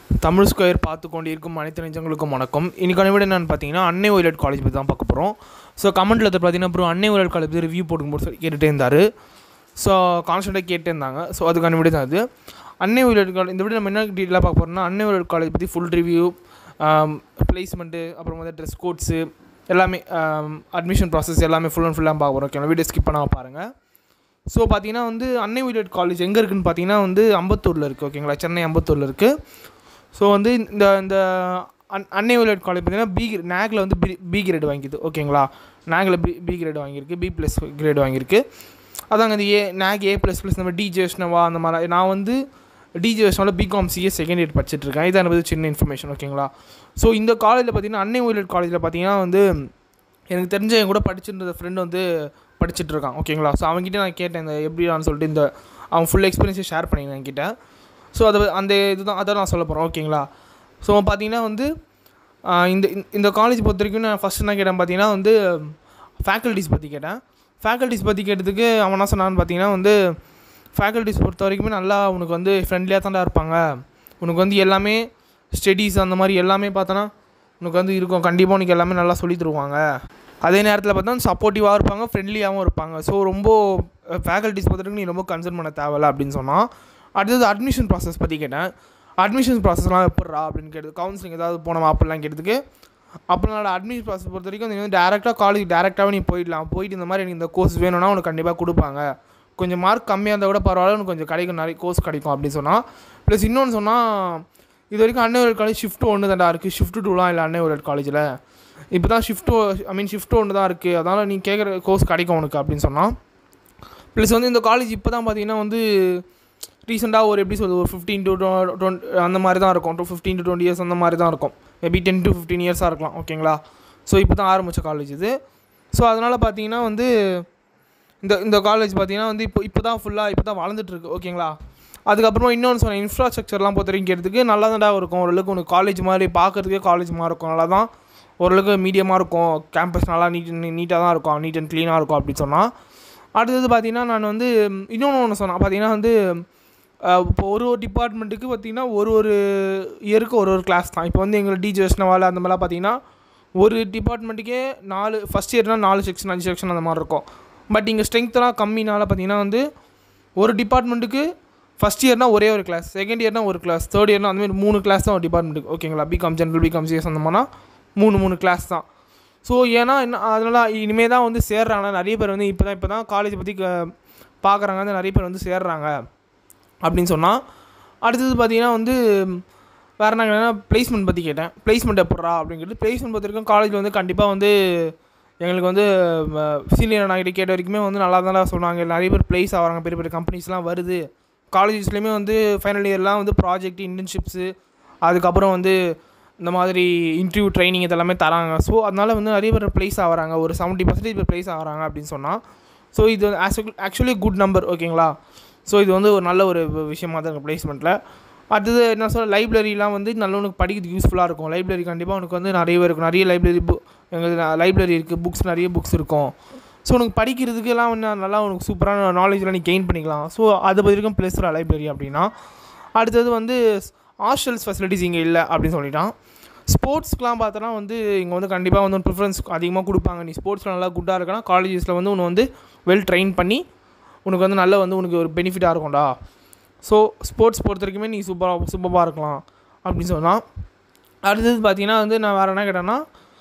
Tamil square பார்த்து கொண்டிருக்கும் அனைத்து நெஞ்சங்களுக்கும் வணக்கம் இன்றைக்கான வீடு என்னென்னு பார்த்தீங்கன்னா அன்னை ஒயிலட் காலேஜ் பற்றி தான் பார்க்க போகிறோம் ஸோ கமெண்ட்டில் பார்த்தீங்கன்னா அப்புறம் அன்னை ஒயிலட் காலேஜ் பற்றி ரிவ்யூ போட்டுக்கும்போது சொல்லி கேட்டுகிட்டே இருந்தார் ஸோ கான்ஸ்டண்ட்டாக கேட்டே இருந்தாங்க ஸோ அதுக்கான வீடு தான் அது அன்னை ஒயிலட் காலேஜ் இந்த வீடு நம்ம என்ன டீட்டெயிலாக பார்க்க போகிறோம்னா அன்னை ஒயிலட் காலேஜ் பற்றி ஃபுல் ரிவ்யூ ப்ளேஸ்மெண்ட்டு அப்புறம் வந்து ட்ரெஸ் கோட்ஸு எல்லாமே அட்மிஷன் ப்ராசஸ் எல்லாமே ஃபுல் அண்ட் ஃபுல்லாக பார்க்க போகிறோம் ஓகே வீடியோ ஸ்கிப் பண்ணாமல் பாருங்கள் ஸோ பார்த்தீங்கன்னா வந்து அன்னை ஒயிலட் காலேஜ் எங்கே இருக்குதுன்னு பார்த்தீங்கன்னா வந்து அம்பத்தூரில் இருக்குது ஓகேங்களா சென்னை அம்பத்தூரில் இருக்குது ஸோ வந்து இந்த இந்த அன் அன்னை ஒயிலட் காலேஜ் பார்த்தீங்கன்னா பி நேக்கில் வந்து பி பி கிரேட் வாங்கிக்குது ஓகேங்களா நேக்கில் பி பி கிரேட் வாங்கியிருக்கு பி ப்ளஸ் கிரேட் வாங்கியிருக்கு அதாங்க இந்த ஏ நேக் ஏ ப்ளஸ் ப்ளஸ் இந்த மாதிரி டிஜே விஷ்ணவா அந்த மாதிரி நான் வந்து டிஜே விஷ்ணவில் பிகாம் சிஏ செகண்ட் இயர் படிச்சுட்ருக்கேன் இதான் எனக்கு சின்ன இன்ஃபர்மேஷன் ஓகேங்களா ஸோ இந்த காலேஜில் பார்த்தீங்கன்னா அன்னை ஒயிலட் காலேஜில் பார்த்தீங்கன்னா வந்து எனக்கு தெரிஞ்ச என் கூட படிச்சுருந்த ஃப்ரெண்டு வந்து படிச்சுட்டு இருக்கான் ஓகேங்களா ஸோ அவங்ககிட்ட நான் கேட்டேன் இந்த எப்படின்னு சொல்லிட்டு இந்த அவன் ஃபுல் எக்ஸ்பீரியன்ஸை ஷேர் பண்ணியிருந்தேன் என்கிட்ட ஸோ அதை அந்த இதுதான் அதை நான் சொல்ல போகிறேன் ஓகேங்களா ஸோ பார்த்தீங்கன்னா வந்து இந்த இந்த காலேஜ் பொறுத்த வரைக்கும் நான் ஃபஸ்ட் என்ன கேட்டேன் பார்த்தீங்கன்னா வந்து ஃபேக்கல்ட்டிஸ் பற்றி கேட்டேன் ஃபேக்கல்ட்டிஸ் பற்றி கேட்டதுக்கு அவன் என்ன சொன்னான்னு பார்த்தீங்கன்னா வந்து ஃபேக்கல்ட்டிஸ் பொறுத்த வரைக்குமே நல்லா உனக்கு வந்து ஃப்ரெண்ட்லியாக தான்டா இருப்பாங்க உனக்கு வந்து எல்லாமே ஸ்டடீஸ் அந்த மாதிரி எல்லாமே பார்த்தோன்னா உனக்கு வந்து இருக்கும் கண்டிப்பாக உனக்கு எல்லாமே நல்லா சொல்லி தருவாங்க அதே நேரத்தில் பார்த்தா சப்போர்ட்டிவாக இருப்பாங்க ஃப்ரெண்ட்லியாகவும் இருப்பாங்க ஸோ ரொம்ப ஃபேக்கல்ட்டிஸ் பொறுத்த வரைக்கும் நீ ரொம்ப கன்சர்ன் பண்ண தேவையில்ல அப்படின்னு சொன்னால் அடுத்தது அட்மிஷன் ப்ராசஸ் பற்றி கேட்டேன் அட்மிஷன் ப்ராசஸ்லாம் எப்பட்றா அப்படின்னு கேட்டது கவுன்சிலிங் ஏதாவது போனோமா அப்படிலாம் கேட்டதுக்கு அப்படினால அட்மிஷன் ப்ராசஸ் பொறுத்த வரைக்கும் நீ வந்து டேரெக்டாக காலேஜ் டேரெக்டாகவே நீ போயிடலாம் போயிட்டு இந்த மாதிரி எனக்கு இந்த கோர்ஸ் வேணும்னா உனக்கு கண்டிப்பாக கொடுப்பாங்க கொஞ்சம் மார்க் கம்மியாக இருந்தால் கூட பரவாயில்ல உனக்கு கொஞ்சம் கிடைக்கும் நிறைய கோர்ஸ் கிடைக்கும் அப்படின்னு சொன்னால் ப்ளஸ் இன்னொன்று சொன்னால் இது வரைக்கும் அன்னை ஒரு காலேஜ் ஷிஃப்ட் ஒன்று தான்டா இருக்குது ஷிஃப்ட் டூலாம் இல்லை அன்னை ஒரு காலேஜில் இப்போ தான் ஷிஃப்ட் ஐ மீன் ஷிஃப்ட் ஒன்று தான் இருக்குது அதனால் நீ கேட்குற கோர்ஸ் கிடைக்கும் உனக்கு அப்படின்னு சொன்னால் ப்ளஸ் வந்து இந்த காலேஜ் இப்போ தான் பார்த்தீங்கன்னா வந்து ரீசெண்டாக ஒரு எப்படி சொல்லுது ஒரு ஃபிஃப்டீன் டு டுவெண்ட் அந்த மாதிரி தான் இருக்கும் two fifteen to twenty years அந்த மாதிரி தான் இருக்கும் மேபி டென் டு ஃபிஃப்டீன் இயர்ஸாக இருக்கலாம் ஓகேங்களா ஸோ இப்போ தான் ஆரம்பித்த காலேஜ் இது ஸோ அதனால் பார்த்தீங்கன்னா வந்து இந்த இந்த காலேஜ் பார்த்தீங்கன்னா வந்து இப்போ இப்போ தான் ஃபுல்லாக இப்போ தான் வளர்ந்துட்டுருக்கு ஓகேங்களா அதுக்கப்புறமா இன்னொன்று சொன்னேன் இன்ஃப்ராஸ்ட்ரக்சர்லாம் பொறுத்த வரைக்கும் கேட்டதுக்கு நல்லா தான்டா இருக்கும் ஓரளவுக்கு உனக்கு காலேஜ் மாதிரி பார்க்குறதுக்கே காலேஜ் மாதிரி இருக்கும் நல்லா தான் ஓரளவுக்கு மீடியமாக இருக்கும் கேம்பஸ் நல்லா நீட் நீட்டாக தான் இருக்கும் நீட் அண்ட் க்ளீனாக இருக்கும் அப்படின்னு சொன்னால் அடுத்தது பார்த்தீங்கன்னா நான் வந்து இன்னொன்று ஒன்று சொன்னேன் பார்த்தீங்கன்னா வந்து இப்போ ஒரு ஒரு டிபார்ட்மெண்ட்டுக்கு பார்த்திங்கன்னா ஒரு ஒரு இயருக்கு ஒரு ஒரு கிளாஸ் தான் இப்போ வந்து எங்கள் டிஜி வைஷ்ணவால் அந்த மாதிரிலாம் பார்த்தீங்கன்னா ஒரு டிபார்ட்மெண்ட்டுக்கே நாலு ஃபஸ்ட் இயர்னால் நாலு செக்ஷன் அஞ்சு செக்ஷன் அந்த மாதிரி இருக்கும் பட் இங்கே ஸ்ட்ரென்த்தெலாம் கம்மினால பார்த்தீங்கன்னா வந்து ஒரு டிபார்ட்மெண்ட்டுக்கு ஃபஸ்ட் இயர்னால் ஒரே ஒரு கிளாஸ் செகண்ட் இயர்னால் ஒரு கிளாஸ் தேர்ட் இயர்னால் அந்த மாதிரி மூணு கிளாஸ் தான் ஒரு டிபார்ட்மெண்ட்டுக்கு ஓகேங்களா பிகாம் ஜென்ரல் பிகாம் சிஎஸ் அந்த மாதிரினா மூணு மூணு கிளாஸ் தான் ஸோ ஏன்னா என்ன அதனால் இனிமேல் தான் வந்து சேர்றாங்க நிறைய பேர் வந்து இப்போ தான் இப்போ தான் காலேஜ் பற்றி பார்க்குறாங்க வந்து நிறைய பேர் வந்து சேர்றாங்க அப்படின்னு சொன்னால் அடுத்தது பார்த்தீங்கன்னா வந்து வேறு என்ன கேட்டேன்னா ப்ளேஸ்மெண்ட் பற்றி கேட்டேன் ப்ளேஸ்மெண்ட் எப்பட்றா அப்படின்னு கேட்டு ப்ளேஸ்மெண்ட் பொறுத்த வரைக்கும் காலேஜில் வந்து கண்டிப்பாக வந்து எங்களுக்கு வந்து சீனியர் நாங்கிட்ட கேட்ட வரைக்குமே வந்து நல்லா தான் சொன்னாங்க நிறைய பேர் ப்ளேஸ் ஆகிறாங்க பெரிய பெரிய கம்பெனிஸ்லாம் வருது காலேஜஸ்லேயுமே வந்து ஃபைனல் இயர்லாம் வந்து ப்ராஜெக்ட் இன்டர்ன்ஷிப்ஸு அதுக்கப்புறம் வந்து இந்த மாதிரி இன்டர்வியூ ட்ரைனிங் இதெல்லாமே தராங்க ஸோ அதனால் வந்து நிறைய பேர் ப்ளேஸ் ஆகிறாங்க ஒரு செவன்ட்டி பர்சன்டேஜ் பேர் ப்ளேஸ் ஆகிறாங்க அப்படின்னு சொன்னால் ஸோ இது ஆக்சுவலி குட் நம்பர் ஓகேங்களா ஸோ இது வந்து ஒரு நல்ல ஒரு விஷயமாக தான் இருக்குது ப்ளேஸ்மெண்ட்டில் அடுத்தது என்ன சொல்ல லைப்ரரிலாம் வந்து நல்ல உனக்கு படிக்கிறதுக்கு யூஸ்ஃபுல்லாக இருக்கும் லைப்ரரி கண்டிப்பாக உனக்கு வந்து நிறையவே இருக்கும் நிறைய லைப்ரரி புக் எங்கள் லைப்ரரி இருக்குது புக்ஸ் நிறைய புக்ஸ் இருக்கும் ஸோ உனக்கு படிக்கிறதுக்கு எல்லாம் வந்து நல்லா உனக்கு சூப்பரான நாலேஜ்லாம் நீ கெயின் பண்ணிக்கலாம் ஸோ அது பற்றி இருக்கும் ப்ளஸ்ரா லைப்ரரி அப்படின்னா அடுத்தது வந்து ஹாஸ்டல்ஸ் ஃபெசிலிட்டிஸ் இங்கே இல்லை அப்படின்னு சொல்லிட்டான் ஸ்போர்ட்ஸ்க்கெலாம் பார்த்தோன்னா வந்து இங்கே வந்து கண்டிப்பாக வந்து ப்ரிஃபரன்ஸ் அதிகமாக கொடுப்பாங்க நீ ஸ்போர்ட்ஸில் நல்லா குட்டாக இருக்கனா காலேஜஸில் வந்து உன்னை வந்து வெல் ட்ரெயின் பண்ணி உனக்கு வந்து நல்ல வந்து உனக்கு ஒரு பெனிஃபிட்டாக இருக்கும்டா ஸோ ஸ்போர்ட்ஸ் பொறுத்த வரைக்குமே நீ சூப்பராக சூப்பராக இருக்கலாம் அப்படின்னு சொன்னால் அடுத்தது பார்த்தீங்கன்னா வந்து நான் வேறு என்ன கேட்டேன்னா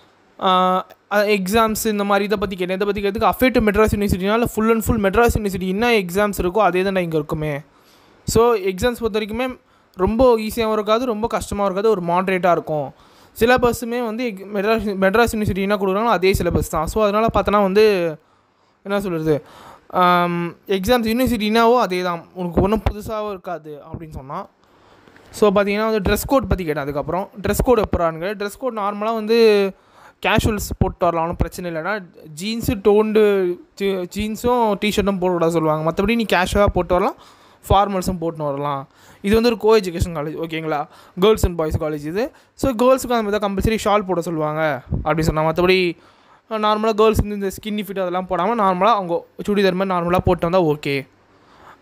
எக்ஸாம்ஸ் இந்த மாதிரி இதை பற்றி கேட்டேன் இதை பற்றி கேட்டதுக்கு அஃபேட் மெட்ராஸ் யூனிவர்சிட்டினால full and full Madras university என்ன எக்ஸாம்ஸ் இருக்கோ அதே தான் இங்கே இருக்குமே ஸோ எக்ஸாம்ஸ் பொறுத்த வரைக்குமே ரொம்ப ஈஸியாகவும் இருக்காது ரொம்ப கஷ்டமாக இருக்காது ஒரு மாட்ரேட்டாக இருக்கும் சிலபஸுமே வந்து மெட்ராஸ் மெட்ராஸ் யூனிவர்சிட்டி என்ன கொடுக்குறாங்களோ அதே சிலபஸ் தான் ஸோ அதனால் பார்த்தோன்னா வந்து என்ன சொல்கிறது எக்ஸாம்ஸ் யூனிவர்சிட்டினாவோ அதே தான் உனக்கு ஒன்றும் புதுசாகவும் இருக்காது அப்படின்னு சொன்னால் ஸோ பார்த்தீங்கன்னா வந்து ட்ரெஸ் கோட் பற்றி கேட்டேன் அதுக்கப்புறம் ட்ரெஸ் கோட் எப்போறானுங்க ட்ரெஸ் கோட் நார்மலாக வந்து கேஷுவல்ஸ் போட்டு வரலாம் ஒன்றும் பிரச்சனை இல்லைனா ஜீன்ஸு டோண்டு ஜீன்ஸும் டிஷர்ட்டும் போட்டு சொல்லுவாங்க மற்றபடி நீ கேஷுவலாக போட்டு வரலாம் ஃபார்மல்ஸும் போட்டுன்னு வரலாம் இது வந்து ஒரு கோ எஜுகேஷன் காலேஜ் ஓகேங்களா கேர்ள்ஸ் அண்ட் பாய்ஸ் காலேஜ் இது ஸோ கேர்ள்ஸுக்கு அந்த மாதிரி தான் கம்பல்சரி ஷால் போட சொல்லுவாங்க அப்படின்னு சொன்னால் மற்றபடி நார்மலாக கேர்ள்ஸ் வந்து இந்த ஸ்கின்னி ஃபிட் அதெல்லாம் போடாமல் நார்மலாக அவங்க சுடிதார் மாதிரி நார்மலாக போட்டு வந்தால் ஓகே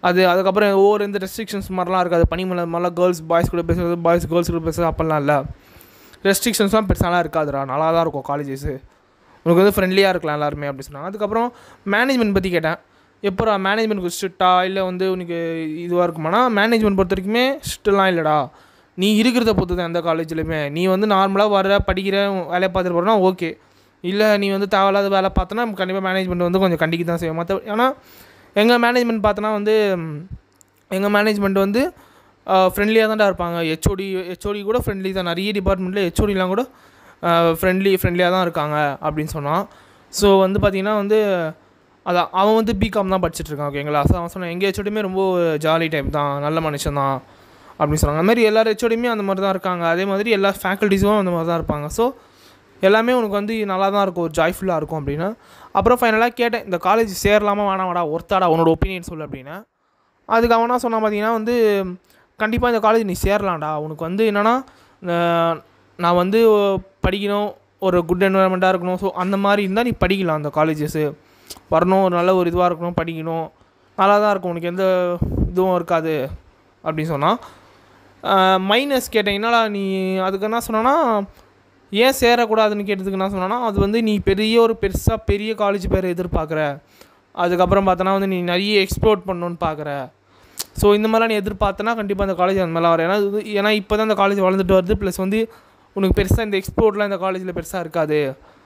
அது அதுக்கப்புறம் ஒவ்வொரு இந்த ரெஸ்ட்ரிக்ஷன்ஸ் மாதிரிலாம் இருக்காது பனிமலை மாதிரிலாம் கேர்ள்ஸ் பாய்ஸ் கூட பேசுறது பாய்ஸ் கேர்ள்ஸ் கூட பேசுறது அப்போல்லாம் இல்லை ரெஸ்ட்ரிக்ஷன்ஸ்லாம் பெருசாலாம் இருக்காதுடா நல்லா தான் இருக்கும் காலேஜஸ்ஸு உனக்கு வந்து ஃப்ரெண்ட்லியாக இருக்கலாம் எல்லாருமே அப்படி சொன்னாங்க அதுக்கப்புறம் மேனேஜ்மெண்ட் பற்றி கேட்டேன் எப்போ மேனேஜ்மெண்ட் ஸ்ட்ரிக்டா இல்லை வந்து உனக்கு இதுவாக இருக்குமானா மேனேஜ்மெண்ட் பொறுத்த வரைக்குமே ஸ்ட்ரிக்ட்லாம் இல்லைடா நீ இருக்கிறத பொறுத்து தான் எந்த காலேஜ்லையுமே நீ வந்து நார்மலாக வர படிக்கிற வேலையை பார்த்துட்டு போகிறனா ஓகே இல்லை நீ வந்து தேவையில்லாத வேலை பார்த்தனா கண்டிப்பாக மேனேஜ்மெண்ட் வந்து கொஞ்சம் கண்டிக்க தான் செய்வோம் மற்ற ஏன்னா எங்கள் மேனேஜ்மெண்ட் பார்த்தோன்னா வந்து எங்கள் மேனேஜ்மெண்ட் வந்து ஃப்ரெண்ட்லியாக தான்டா இருப்பாங்க ஹெச்ஓடி ஹெச்ஓடி கூட ஃப்ரெண்ட்லி தான் நிறைய டிபார்ட்மெண்ட்டில் ஹெச்ஓடிலாம் கூட ஃப்ரெண்ட்லி ஃப்ரெண்ட்லியாக தான் இருக்காங்க அப்படின்னு சொன்னான் ஸோ வந்து பார்த்திங்கன்னா வந்து அதான் அவன் வந்து பிகாம் தான் படிச்சுட்டு இருக்கான் ஓகேங்களா ஸோ அவன் சொன்னான் எங்கள் ஹெச்ஓடியுமே ரொம்ப ஜாலி டைப் தான் நல்ல மனுஷன் தான் அப்படின்னு சொன்னாங்க அந்த மாதிரி எல்லார் ஹெச்ஓடியுமே அந்த மாதிரி தான் இருக்காங்க அதே மாதிரி எல்லா ஃபேக்கல்ட்டிஸும் அந்த மாதிரி தான் இருப்பாங்க ஸோ எல்லாமே உனக்கு வந்து நல்லா தான் இருக்கும் ஒரு ஜாய்ஃபுல்லாக இருக்கும் அப்படின்னா அப்புறம் ஃபைனலாக கேட்டேன் இந்த காலேஜ் சேரலாமா வேணாமாடா ஒருத்தாடா உன்னோட ஒப்பீனியன் சொல்லு அப்படின்னா அதுக்கு அவனா சொன்னான் பார்த்தீங்கன்னா வந்து கண்டிப்பாக இந்த காலேஜ் நீ சேரலாம்டா உனக்கு வந்து என்னென்னா நான் வந்து படிக்கணும் ஒரு குட் என்வரன்மெண்ட்டாக இருக்கணும் ஸோ அந்த மாதிரி இருந்தால் நீ படிக்கலாம் அந்த காலேஜஸ்ஸு வரணும் ஒரு நல்ல ஒரு இதுவாக இருக்கணும் படிக்கணும் நல்லா தான் இருக்கும் உனக்கு எந்த இதுவும் இருக்காது அப்படின்னு சொன்னான் மைனஸ் கேட்டேன் என்னடா நீ அதுக்கு என்ன சொன்னான்னா ஏன் சேரக்கூடாதுன்னு கேட்டதுக்கு என்ன சொன்னான்னா அது வந்து நீ பெரிய ஒரு பெருசாக பெரிய காலேஜ் பேர் எதிர்பார்க்குற அதுக்கப்புறம் பார்த்தோன்னா வந்து நீ நிறைய எக்ஸ்ப்ளோர் பண்ணணுன்னு பார்க்குற ஸோ இந்த மாதிரிலாம் நீ எதிர்பார்த்தனா கண்டிப்பாக அந்த காலேஜ் அந்த மாதிரிலாம் வரும் ஏன்னா இது ஏன்னா இப்போ தான் அந்த காலேஜ் வளர்ந்துட்டு வருது ப்ளஸ் வந்து உனக்கு பெருசாக இந்த எக்ஸ்போர்ட்லாம் இந்த காலேஜில் பெருசாக இருக்காது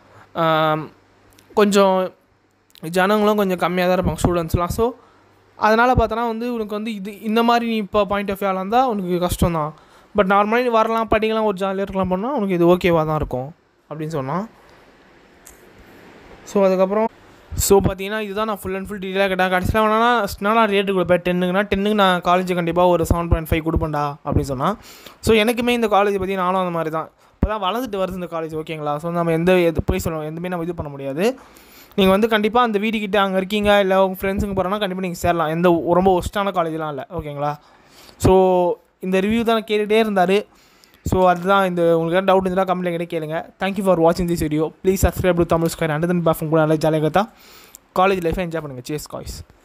கொஞ்சம் ஜனங்களும் கொஞ்சம் கம்மியாக தான் இருப்பாங்க ஸ்டூடெண்ட்ஸ்லாம் ஸோ அதனால் பார்த்தோன்னா வந்து உனக்கு வந்து இது இந்த மாதிரி நீ இப்போ பாயிண்ட் ஆஃப் வியூவில் இருந்தால் உனக்கு கஷ்டம் தான் பட் நார்மலாக நீ வரலாம் படிக்கலாம் ஒரு ஜாலியாக இருக்கலாம் பண்ணால் உனக்கு இது ஓகேவாக தான் இருக்கும் அப்படின்னு சொன்னான் ஸோ அதுக்கப்புறம் ஸோ பார்த்தீங்கன்னா இதுதான் நான் ஃபுல் அண்ட் ஃபுல் டீட்டெயிலாக கேட்டேன் கடைசியில் வேணா நான் ரேட்டு கொடுப்பேன் டென்னுக்குனா டென்னுக்கு நான் காலேஜ் கண்டிப்பாக ஒரு செவன் பாயிண்ட் ஃபைவ் கொடுப்பேன்டா அப்படின்னு சொன்னான் ஸோ எனக்குமே இந்த காலேஜ் பற்றி நானும் அந்த மாதிரி தான் இப்போ தான் வளர்ந்துட்டு வருது இந்த காலேஜ் ஓகேங்களா ஸோ நம்ம எந்த எது போய் சொல்லணும் எதுவுமே நம்ம இது பண்ண முடியாது நீங்கள் வந்து கண்டிப்பாக அந்த வீட்டுக்கிட்ட அங்கே இருக்கீங்க இல்லை உங்கள் ஃப்ரெண்ட்ஸுங்க போகிறோன்னா கண்டிப்பாக நீங்கள் சேரலாம் எந்த ரொம்ப ஒஸ்ட்டான காலேஜ்லாம் இல்லை ஓகேங்களா ஸோ இந்த ரிவ்யூ தான் கேட்டுகிட்டே இருந்தார் ஸோ அதுதான் இந்த உங்களுக்கு டவுட் இருந்தால் கமெண்ட்டில் கிட்டே கேளுங்க தேங்க்யூ ஃபார் வாட்சிங் this video please subscribe to Tamil square and then பேஃபும் கூட நல்லா ஜாலியாக காலேஜ் லைஃப்பை என்ஜாய் பண்ணுங்கள் சேஸ் காய்ஸ்